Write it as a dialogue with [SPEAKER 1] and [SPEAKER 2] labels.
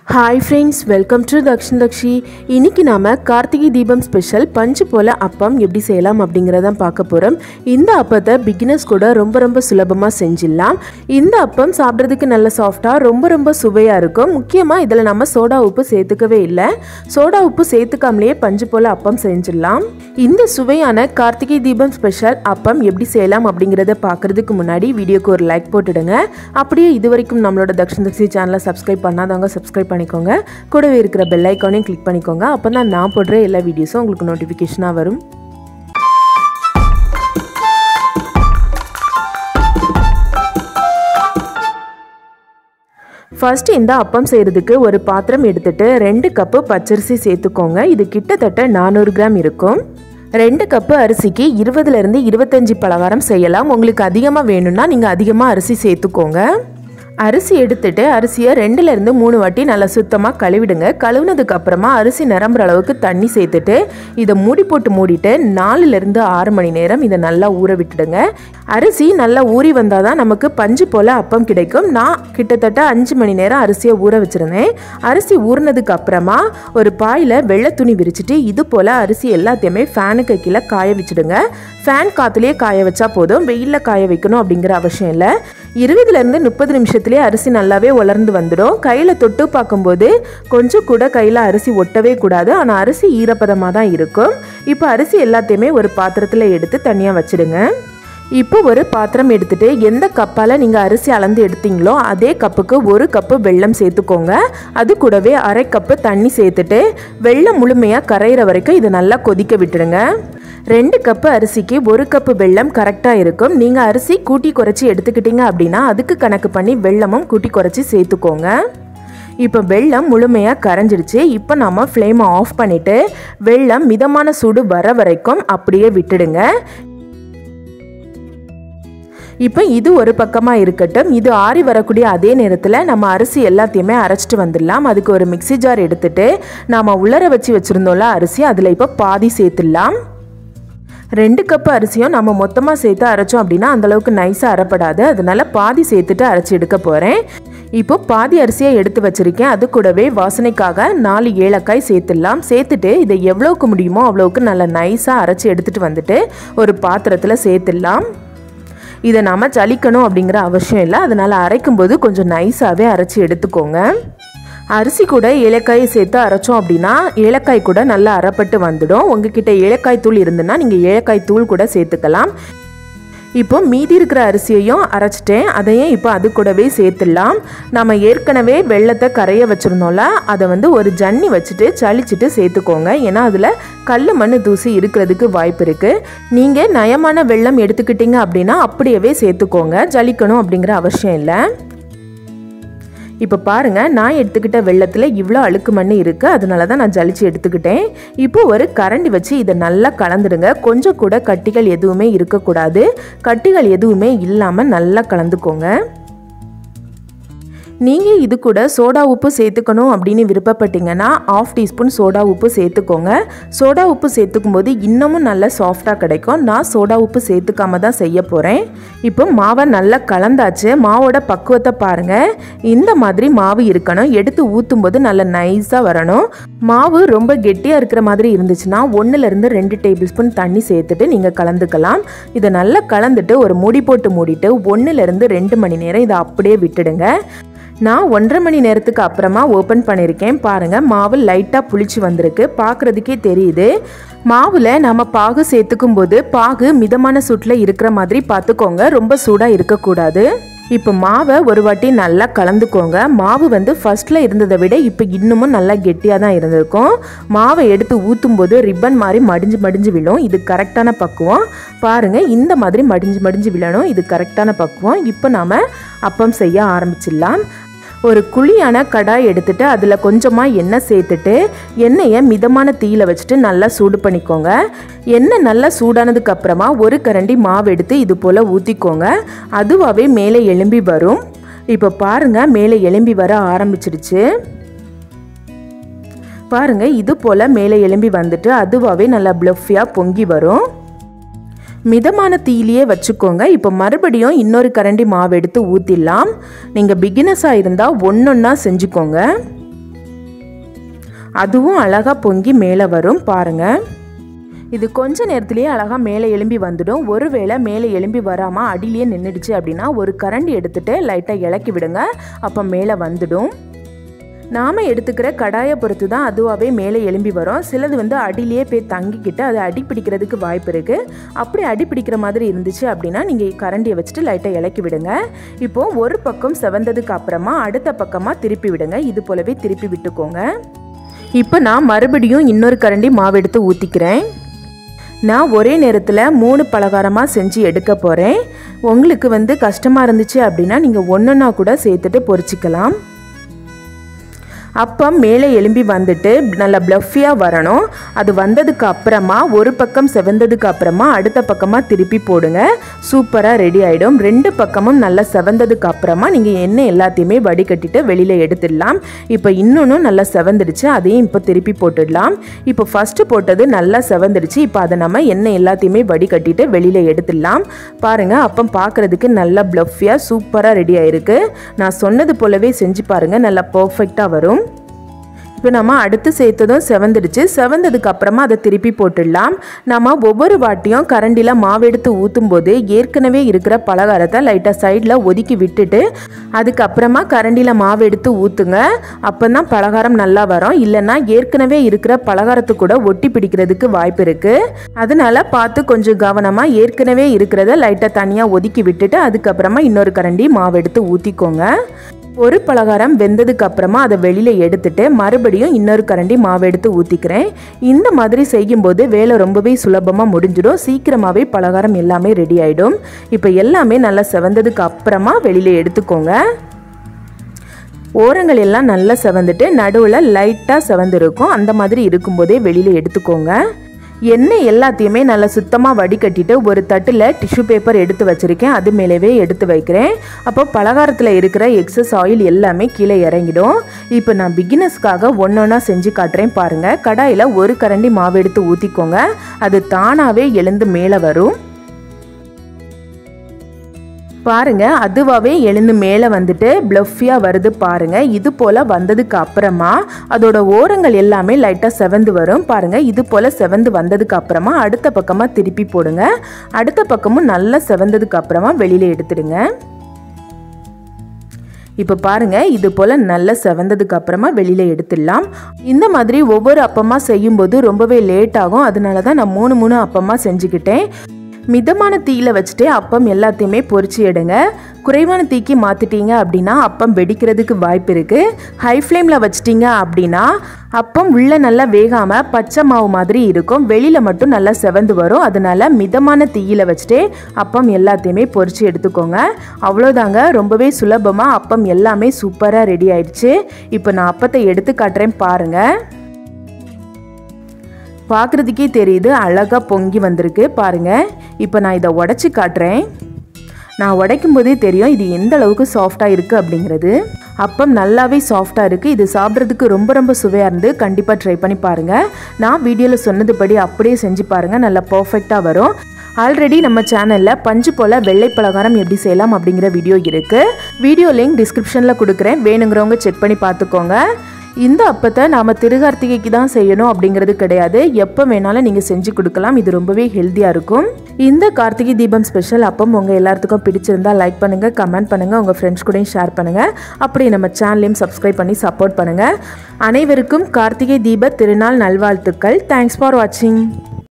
[SPEAKER 1] hi friends welcome to Dakshan Dakshi இன்னைக்கு நாம கார்த்திகை தீபம் ஸ்பெஷல் பஞ்சு போல அப்பம் எப்படி செய்யலாம் அப்படிங்கிறதான் பார்க்க போகிறோம் இந்த அப்பத்தை பிகினர்ஸ் கூட ரொம்ப ரொம்ப சுலபமாக செஞ்சிடலாம் இந்த அப்பம் சாப்பிட்றதுக்கு நல்ல சாஃப்டாக ரொம்ப ரொம்ப சுவையாக இருக்கும் முக்கியமாக இதில் நம்ம சோடா உப்பு சேர்த்துக்கவே இல்லை சோடா உப்பு சேர்த்துக்காமலேயே பஞ்சு போல அப்பம் செஞ்சிடலாம் இந்த சுவையான கார்த்திகை தீபம் ஸ்பெஷல் அப்பம் எப்படி செய்யலாம் அப்படிங்கிறத பார்க்குறதுக்கு முன்னாடி வீடியோக்கு ஒரு லைக் போட்டுடுங்க அப்படியே இது வரைக்கும் நம்மளோட தக்ஷன் தக்ஷி சேனலை சப்ஸ்கிரைப் பண்ணாதவங்க சப்ஸ்கிரைப் பண்ணிக்கோங்க கூடவே இருக்கிற பெல் ஐக்கானையும் கிளிக் பண்ணிக்கோங்க அப்போ தான் நான் போடுற எல்லா வீடியோஸும் உங்களுக்கு நோட்டிஃபிகேஷனாக வரும் ஃபர்ஸ்ட் இந்த அப்பம் செய்கிறதுக்கு ஒரு பாத்திரம் எடுத்துட்டு ரெண்டு கப்பு பச்சரிசி சேர்த்துக்கோங்க இது கிட்டத்தட்ட நானூறு கிராம் இருக்கும் ரெண்டு கப்பு அரிசிக்கு இருபதுலேருந்து இருபத்தஞ்சி பலகாரம் செய்யலாம் உங்களுக்கு அதிகமாக வேணும்னா நீங்கள் அதிகமாக அரிசி சேர்த்துக்கோங்க அரிசி எடுத்துட்டு அரிசியை ரெண்டுலேருந்து மூணு வாட்டி நல்லா சுத்தமாக கழுவிடுங்க கழுவுனதுக்கு அப்புறமா அரிசி நிரம்புற அளவுக்கு தண்ணி சேர்த்துட்டு இதை மூடி போட்டு மூடிட்டு நாலுலேருந்து ஆறு மணி நேரம் இதை நல்லா ஊற விட்டுடுங்க அரிசி நல்லா ஊறி வந்தால் தான் நமக்கு பஞ்சு போல் அப்பம் கிடைக்கும் நான் கிட்டத்தட்ட அஞ்சு மணி நேரம் அரிசியை ஊற வச்சுருந்தேன் அரிசி ஊறினதுக்கு அப்புறமா ஒரு பாயில் வெள்ளை துணி விரிச்சிட்டு இது போல் அரிசி எல்லாத்தையுமே ஃபேனுக்கு கீழே காய வச்சுடுங்க ஃபேன் காற்றுலேயே காய வச்சா போதும் வெயிலில் காய வைக்கணும் அப்படிங்கிற அவசியம் இல்லை இருபதுலேருந்து முப்பது நிமிஷத்துலேயே அரிசி நல்லாவே உலர்ந்து வந்துடும் கையில் தொட்டு பார்க்கும்போது கொஞ்சம் கூட கையில் அரிசி ஒட்டவே கூடாது ஆனால் அரிசி ஈரப்பதமாக தான் இருக்கும் இப்போ அரிசி எல்லாத்தையுமே ஒரு பாத்திரத்தில் எடுத்து தனியாக வச்சுடுங்க இப்போ ஒரு பாத்திரம் எடுத்துட்டு எந்த கப்பால் நீங்கள் அரிசி அளந்து எடுத்தீங்களோ அதே கப்புக்கு ஒரு கப்பு வெல்லம் சேர்த்துக்கோங்க அது கூடவே அரை கப்பு தண்ணி சேர்த்துட்டு வெள்ளம் முழுமையாக கரையிற வரைக்கும் இதை நல்லா கொதிக்க விட்டுடுங்க ரெண்டு கப்பு அரிசிக்கு ஒரு கப்பு வெல்லம் கரெக்டாக இருக்கும் நீங்கள் அரிசி கூட்டி குறைச்சி எடுத்துக்கிட்டீங்க அப்படின்னா அதுக்கு கணக்கு பண்ணி வெள்ளமும் கூட்டி குறைச்சி சேர்த்துக்கோங்க இப்போ வெள்ளம் முழுமையாக கரைஞ்சிடுச்சு இப்போ நம்ம ஃப்ளேமை ஆஃப் பண்ணிவிட்டு வெள்ளம் மிதமான சூடு வர வரைக்கும் அப்படியே விட்டுடுங்க இப்போ இது ஒரு பக்கமாக இருக்கட்டும் இது ஆறி வரக்கூடிய அதே நேரத்தில் நம்ம அரிசி எல்லாத்தையுமே அரைச்சிட்டு வந்துடலாம் அதுக்கு ஒரு மிக்சி ஜார் எடுத்துட்டு நாம் உள்ளர வச்சு வச்சுருந்தோம்ல அரிசி அதில் இப்போ பாதி சேர்த்துடலாம் ரெண்டு கப்பு அரிசியும் நம்ம மொத்தமாக சேர்த்து அரைச்சோம் அப்படின்னா அந்தளவுக்கு நைஸாக அரைப்படாது அதனால பாதி சேர்த்துட்டு அரைச்சி எடுக்க போகிறேன் இப்போ பாதி அரிசியை எடுத்து வச்சுருக்கேன் அது கூடவே வாசனைக்காக நாலு ஏலக்காய் சேர்த்துடலாம் சேர்த்துட்டு இதை எவ்வளோக்கு முடியுமோ அவ்வளோக்கு நல்லா நைஸாக அரைச்சி எடுத்துகிட்டு வந்துட்டு ஒரு பாத்திரத்தில் சேர்த்துடலாம் இதை நாம் ஜலிக்கணும் அப்படிங்கிற அவசியம் இல்லை அதனால் அரைக்கும்போது கொஞ்சம் நைஸாகவே அரைச்சி எடுத்துக்கோங்க அரிசி கூட ஏலக்காயை சேர்த்து அரைச்சோம் அப்படின்னா ஏலக்காய் கூட நல்லா அரைப்பட்டு வந்துடும் உங்ககிட்ட ஏலக்காய் தூள் இருந்துன்னா நீங்கள் ஏலக்காய் தூள் கூட சேர்த்துக்கலாம் இப்போ மீதி இருக்கிற அரிசியையும் அரைச்சிட்டேன் அதையும் இப்போ அது கூடவே சேர்த்துடலாம் நம்ம ஏற்கனவே வெள்ளத்தை கரைய வச்சுருந்தோம்ல அதை வந்து ஒரு ஜன்னி வச்சுட்டு சளிச்சிட்டு சேர்த்துக்கோங்க ஏன்னா அதில் கல் மண் தூசி இருக்கிறதுக்கு வாய்ப்பு இருக்குது நீங்கள் நயமான வெள்ளம் எடுத்துக்கிட்டீங்க அப்படின்னா அப்படியே சேர்த்துக்கோங்க ஜலிக்கணும் அப்படிங்கிற அவசியம் இல்லை இப்போ பாருங்கள் நான் எடுத்துக்கிட்ட வெள்ளத்தில் இவ்வளோ அழுக்கு மண் இருக்குது அதனால தான் நான் ஜலிச்சு எடுத்துக்கிட்டேன் இப்போ ஒரு கரண்டி வச்சு இதை நல்லா கலந்துடுங்க கொஞ்சம் கூட கட்டிகள் எதுவுமே இருக்கக்கூடாது கட்டிகள் எதுவுமே இல்லாமல் நல்லா கலந்துக்கோங்க நீங்கள் இது கூட சோடா உப்பு சேர்த்துக்கணும் அப்படின்னு விருப்பப்பட்டீங்கன்னா ஆஃப் டீஸ்பூன் சோடா உப்பு சேர்த்துக்கோங்க சோடா உப்பு சேர்த்துக்கும் போது இன்னமும் நல்லா சாஃப்டாக கிடைக்கும் நான் சோடா உப்பு சேர்த்துக்காம தான் செய்ய போகிறேன் இப்போ மாவை நல்லா கலந்தாச்சு மாவோட பக்குவத்தை பாருங்கள் இந்த மாதிரி மாவு இருக்கணும் எடுத்து ஊற்றும் போது நல்லா நைஸாக வரணும் மாவு ரொம்ப கெட்டியாக இருக்கிற மாதிரி இருந்துச்சுன்னா ஒன்றுலேருந்து ரெண்டு டேபிள் ஸ்பூன் தண்ணி சேர்த்துட்டு நீங்கள் கலந்துக்கலாம் இதை நல்லா கலந்துட்டு ஒரு மூடி போட்டு மூடிட்டு ஒன்றுலேருந்து ரெண்டு மணி நேரம் இதை அப்படியே விட்டுடுங்க நான் ஒன்றரை மணி நேரத்துக்கு அப்புறமா ஓப்பன் பண்ணியிருக்கேன் பாருங்கள் மாவு லைட்டாக புளிச்சு வந்திருக்கு பார்க்குறதுக்கே தெரியுது மாவில் நம்ம பாகு சேர்த்துக்கும் போது பாகு மிதமான சூட்டில் இருக்கிற மாதிரி பார்த்துக்கோங்க ரொம்ப சூடாக இருக்கக்கூடாது இப்போ மாவை ஒரு வாட்டி நல்லா கலந்துக்கோங்க மாவு வந்து ஃபர்ஸ்ட்டில் இருந்ததை விட இப்போ இன்னமும் நல்லா கெட்டியாக தான் இருந்திருக்கும் மாவை எடுத்து ஊற்றும் போது ரிப்பன் மாதிரி மடிஞ்சு மடிஞ்சு விழும் இது கரெக்டான பக்குவம் பாருங்கள் இந்த மாதிரி மடிஞ்சு மடிஞ்சு விழணும் இது கரெக்டான பக்குவம் இப்போ நாம் அப்பம் செய்ய ஆரம்பிச்சிடலாம் ஒரு குழியான கடாய் எடுத்துட்டு அதில் கொஞ்சமாக எண்ணெய் சேர்த்துட்டு எண்ணெயை மிதமான தீயில வச்சுட்டு நல்லா சூடு பண்ணிக்கோங்க எண்ணெய் நல்லா சூடானதுக்கு அப்புறமா ஒரு கரண்டி மாவு எடுத்து இது போல் ஊற்றிக்கோங்க அதுவாகவே மேலே எலும்பி வரும் இப்போ பாருங்கள் மேலே எலும்பி வர ஆரம்பிச்சிடுச்சு பாருங்கள் இது போல் மேலே எலும்பி வந்துட்டு அதுவாகவே நல்லா ப்ளஃபியாக பொங்கி வரும் மிதமான தீயிலேயே வச்சுக்கோங்க இப்போ மறுபடியும் இன்னொரு கரண்டி மாவு எடுத்து ஊற்றிடலாம் நீங்கள் பிகினஸாக இருந்தால் ஒன்றொன்னா செஞ்சுக்கோங்க அதுவும் அழகாக பொங்கி மேலே வரும் பாருங்கள் இது கொஞ்ச நேரத்திலேயே அழகாக மேலே எலும்பி வந்துடும் ஒருவேளை மேலே எலும்பி வராமல் அடியிலேயே நின்றுடுச்சு அப்படின்னா ஒரு கரண்டி எடுத்துகிட்டு லைட்டாக இலக்கி விடுங்க அப்போ மேலே வந்துடும் நாம் எடுத்துக்கிற கடாயை பொறுத்து தான் அதுவாகவே மேலே எலும்பி வரும் சிலது வந்து அடியிலேயே போய் தங்கிக்கிட்டு அது அடி பிடிக்கிறதுக்கு வாய்ப்பு இருக்குது அப்படி அடி பிடிக்கிற மாதிரி இருந்துச்சு அப்படின்னா நீங்கள் கரண்டியை வச்சுட்டு லைட்டாக இலக்கி விடுங்க இப்போது ஒரு பக்கம் செவந்ததுக்கு அப்புறமா அடுத்த பக்கமாக திருப்பி விடுங்க இது போலவே திருப்பி விட்டுக்கோங்க இப்போ நான் மறுபடியும் இன்னொரு கரண்டி மாவு எடுத்து ஊற்றிக்கிறேன் நான் ஒரே நேரத்தில் மூணு பலகாரமாக செஞ்சு எடுக்க போகிறேன் உங்களுக்கு வந்து கஷ்டமாக இருந்துச்சு அப்படின்னா நீங்கள் ஒன்றுன்னா கூட சேர்த்துட்டு பொரிச்சிக்கலாம் அப்பம் மேலே எலும்பி வந்துட்டு நல்லா ப்ளஃபியாக வரணும் அது வந்ததுக்கு அப்புறமா ஒரு பக்கம் செவந்ததுக்கு அப்புறமா அடுத்த பக்கமாக திருப்பி போடுங்க சூப்பராக ரெடி ஆகிடும் ரெண்டு பக்கமும் நல்லா செவந்ததுக்கு அப்புறமா நீங்கள் எண்ணெய் எல்லாத்தையுமே வடிகட்டிட்டு வெளியில் எடுத்துடலாம் இப்போ இன்னொன்றும் நல்லா செவந்துடுச்சு அதையும் இப்போ திருப்பி போட்டுடலாம் இப்போ ஃபஸ்ட்டு போட்டது நல்லா செவந்துடுச்சு இப்போ அதை நம்ம எண்ணெய் எல்லாத்தையுமே வடிகட்டிட்டு வெளியில் எடுத்துடலாம் பாருங்கள் அப்பம் பார்க்குறதுக்கு நல்லா ப்ளஃபியாக சூப்பராக ரெடி ஆயிருக்கு நான் சொன்னது போலவே செஞ்சு பாருங்கள் நல்லா பர்ஃபெக்டாக வரும் இப்போ நம்ம அடுத்து சேர்த்ததும் செவந்துடுச்சு செவந்ததுக்கு அப்புறமா அதை திருப்பி போட்டுடலாம் நம்ம ஒவ்வொரு வாட்டியும் கரண்டியில் மாவு எடுத்து ஊற்றும் போது ஏற்கனவே இருக்கிற பலகாரத்தை லைட்டாக சைடில் ஒதுக்கி விட்டுட்டு அதுக்கப்புறமா கரண்டியில் மாவு எடுத்து ஊற்றுங்க அப்போ தான் பலகாரம் நல்லா வரும் இல்லைன்னா ஏற்கனவே இருக்கிற பலகாரத்து கூட ஒட்டி பிடிக்கிறதுக்கு வாய்ப்பு இருக்குது அதனால பார்த்து கொஞ்சம் கவனமாக ஏற்கனவே இருக்கிறத லைட்டாக தனியாக ஒதுக்கி விட்டுட்டு அதுக்கப்புறமா இன்னொரு கரண்டி மாவு எடுத்து ஊற்றிக்கோங்க ஒரு பலகாரம் வெந்ததுக்கு அப்புறமா அதை வெளியில் எடுத்துட்டு மறுபடியும் இன்னொரு கரண்டி மாவு எடுத்து ஊற்றிக்கிறேன் இந்த மாதிரி செய்யும்போது வேலை ரொம்பவே சுலபமாக முடிஞ்சிடும் சீக்கிரமாகவே பலகாரம் எல்லாமே ரெடி ஆகிடும் இப்போ எல்லாமே நல்லா செவந்ததுக்கு அப்புறமா வெளியில் எடுத்துக்கோங்க ஓரங்கள் எல்லாம் நல்லா செவந்துட்டு நடுவில் லைட்டாக செவந்திருக்கும் அந்த மாதிரி இருக்கும்போதே வெளியில் எடுத்துக்கோங்க எண்ணெய் எல்லாத்தையுமே நல்லா சுத்தமாக வடிகட்டிட்டு ஒரு தட்டில் டிஷ்யூ பேப்பர் எடுத்து வச்சுருக்கேன் அது மேலவே எடுத்து வைக்கிறேன் அப்போ பலகாரத்தில் இருக்கிற எக்ஸஸ் ஆயில் எல்லாமே கீழே இறங்கிடும் இப்போ நான் பிகினர்ஸ்க்காக ஒன்று ஒன்றா செஞ்சு காட்டுறேன் பாருங்கள் கடாயில் ஒரு கரண்டி மாவு எடுத்து ஊற்றிக்கோங்க அது தானாகவே எழுந்து மேலே வரும் பாருங்க அதுவாகவே எழுந்து மேலே வந்துட்டு ப்ளஃபியாக வருது பாருங்க இது போல் வந்ததுக்கு அப்புறமா அதோட ஓரங்கள் எல்லாமே லைட்டாக செவந்து வரும் பாருங்க இது போல் செவந்து வந்ததுக்கு அப்புறமா அடுத்த பக்கமாக திருப்பி போடுங்க அடுத்த பக்கமும் நல்லா செவந்ததுக்கு அப்புறமா வெளியில் எடுத்துடுங்க இப்போ பாருங்க இது போல் நல்லா செவந்ததுக்கு அப்புறமா வெளியில் எடுத்துடலாம் இந்த மாதிரி ஒவ்வொரு அப்பமாக செய்யும்போது ரொம்பவே லேட் ஆகும் அதனால தான் நான் மூணு மூணு அப்பமாக செஞ்சுக்கிட்டேன் மிதமான தீயில வச்சுட்டு அப்பம் எல்லாத்தையுமே பொரிச்சு எடுங்க குறைவான தீக்கு மாற்றிட்டீங்க அப்படின்னா அப்பம் வெடிக்கிறதுக்கு வாய்ப்பு இருக்குது ஹை ஃப்ளேமில் வச்சிட்டிங்க அப்படின்னா அப்பம் உள்ளே நல்லா வேகாமல் பச்சை மாவு மாதிரி இருக்கும் வெளியில் மட்டும் நல்லா செவந்து வரும் அதனால மிதமான தீயில வச்சுட்டு அப்பம் எல்லாத்தையுமே பொரிச்சு எடுத்துக்கோங்க அவ்வளோதாங்க ரொம்பவே சுலபமாக அப்பம் எல்லாமே சூப்பராக ரெடி ஆயிடுச்சு இப்போ நான் அப்பத்தை எடுத்து காட்டுறேன் பாருங்கள் பார்க்குறதுக்கே தெரியுது அழகாக பொங்கி வந்திருக்கு பாருங்கள் இப்போ நான் இதை உடச்சி காட்டுறேன் நான் உடைக்கும் போதே தெரியும் இது எந்த அளவுக்கு சாஃப்டாக இருக்குது அப்படிங்கிறது அப்பம் நல்லாவே சாஃப்டாக இருக்குது இது சாப்பிட்றதுக்கு ரொம்ப ரொம்ப சுவையாக இருந்து கண்டிப்பாக ட்ரை பண்ணி பாருங்கள் நான் வீடியோவில் சொன்னதுபடி அப்படியே செஞ்சு பாருங்கள் நல்லா பர்ஃபெக்டாக வரும் ஆல்ரெடி நம்ம சேனலில் பஞ்சு போல் வெள்ளை பலகாரம் எப்படி செய்யலாம் அப்படிங்கிற வீடியோ இருக்குது வீடியோ லிங்க் டிஸ்கிரிப்ஷனில் கொடுக்குறேன் வேணுங்கிறவங்க செக் பண்ணி பார்த்துக்கோங்க இந்த அப்பத்தை நாம் திருகார்த்திகைக்கு தான் செய்யணும் அப்படிங்கிறது கிடையாது எப்போ வேணாலும் நீங்கள் செஞ்சு கொடுக்கலாம் இது ரொம்பவே ஹெல்த்தியாக இருக்கும் இந்த கார்த்திகை தீபம் ஸ்பெஷல் அப்பம் உங்கள் எல்லாத்துக்கும் பிடிச்சிருந்தா லைக் பண்ணுங்கள் கமெண்ட் பண்ணுங்கள் உங்கள் ஃப்ரெண்ட்ஸ் கூடயும் ஷேர் பண்ணுங்கள் அப்படி நம்ம சேனலையும் சப்ஸ்கிரைப் பண்ணி சப்போர்ட் பண்ணுங்கள் அனைவருக்கும் கார்த்திகை தீப திருநாள் நல்வாழ்த்துக்கள் தேங்க்ஸ் ஃபார் வாட்சிங்